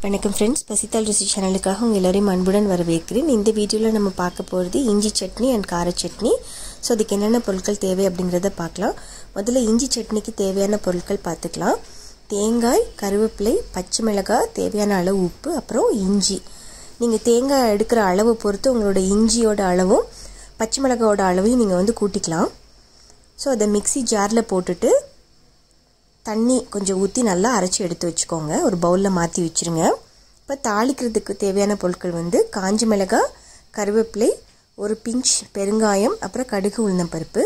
வணக்கம் ஃப்ரெண்ட்ஸ் பசித்தால் ருசி சேனலுக்காக உங்கள் எல்லோரையும் அன்புடன் வரவேற்கிறேன் இந்த வீடியோவில் நம்ம பார்க்க போகிறது இஞ்சி சட்னி அண்ட் கார சட்னி ஸோ அதுக்கு என்னென்ன பொருட்கள் தேவை அப்படிங்கிறத பார்க்கலாம் முதல்ல இஞ்சி சட்னிக்கு தேவையான பொருட்கள் பார்த்துக்கலாம் தேங்காய் கருவேப்பிலை பச்சை மிளகாய் தேவையான அளவு உப்பு அப்புறம் இஞ்சி நீங்கள் தேங்காய் எடுக்கிற அளவை பொறுத்து உங்களோட இஞ்சியோட அளவும் பச்சை மிளகாயோட அளவையும் நீங்கள் வந்து கூட்டிக்கலாம் ஸோ அதை மிக்சி ஜாரில் போட்டுட்டு தண்ணி கொஞ்சம் ஊற்றி நல்லா அரைச்சி எடுத்து வச்சுக்கோங்க ஒரு பவுலில் மாற்றி வச்சுருங்க இப்போ தாளிக்கிறதுக்கு தேவையான பொருட்கள் வந்து காஞ்ச மிளகாய் கருவேப்பிலை ஒரு பிஞ்ச் பெருங்காயம் அப்புறம் கடுகு உளுந்தம்பருப்பு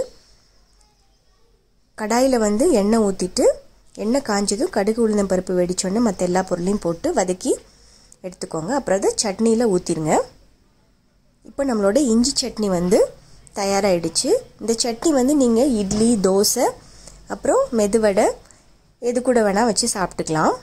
கடாயில் வந்து எண்ணெய் ஊற்றிட்டு எண்ணெய் காஞ்சதும் கடுகு உளுந்தம்பருப்பு வெடிச்சோடனே மற்ற எல்லா பொருளையும் போட்டு வதக்கி எடுத்துக்கோங்க அப்புறம் அதை சட்னியில் ஊற்றிடுங்க இப்போ நம்மளோட இஞ்சி சட்னி வந்து தயாராகிடுச்சு இந்த சட்னி வந்து நீங்கள் இட்லி தோசை அப்புறம் மெதுவடை எது கூட வேணால் வச்சு சாப்பிட்டுக்கலாம்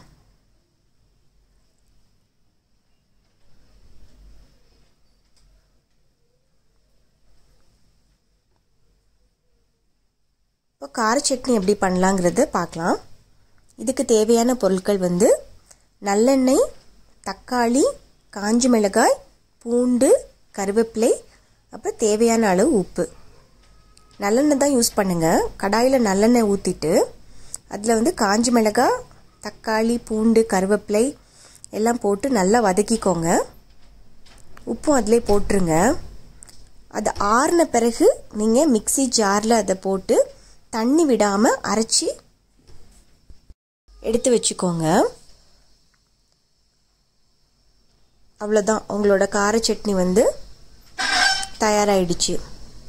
இப்போ கார சட்னி எப்படி பண்ணலாங்கிறத பார்க்கலாம் இதுக்கு தேவையான பொருட்கள் வந்து நல்லெண்ணெய் தக்காளி காஞ்ச மிளகாய் பூண்டு கருவேப்பிலை அப்புறம் தேவையான அளவு உப்பு நல்லெண்ணெய் தான் யூஸ் பண்ணுங்கள் கடாயில் நல்லெண்ணெய் ஊற்றிட்டு அதில் வந்து காஞ்சி மிளகாய் தக்காளி பூண்டு கருவேப்பிலை எல்லாம் போட்டு நல்லா வதக்கிக்கோங்க உப்பும் அதிலே போட்டுருங்க அது ஆறின பிறகு நீங்கள் மிக்சி ஜாரில் அதை போட்டு தண்ணி விடாமல் அரைச்சி எடுத்து வச்சுக்கோங்க அவ்வளோதான் உங்களோட கார சட்னி வந்து தயாராகிடுச்சு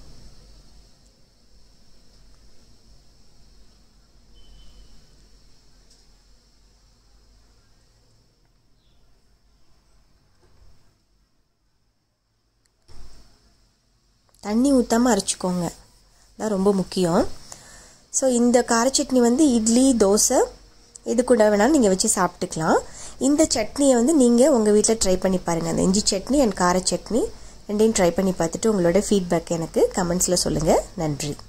தண்ணி ஊற்றாமல் அரைச்சிக்கோங்க தான் ரொம்ப முக்கியம் ஸோ இந்த கார சட்னி வந்து இட்லி தோசை எது கூட வேணாலும் நீங்கள் வச்சு சாப்பிட்டுக்கலாம் இந்த சட்னியை வந்து நீங்கள் உங்கள் வீட்டில் ட்ரை பண்ணி பாருங்கள் அந்த இஞ்சி சட்னி அண்ட் கார சட்னி ரெண்டையும் ட்ரை பண்ணி பார்த்துட்டு உங்களோட ஃபீட்பேக் எனக்கு கமெண்ட்ஸில் சொல்லுங்கள் நன்றி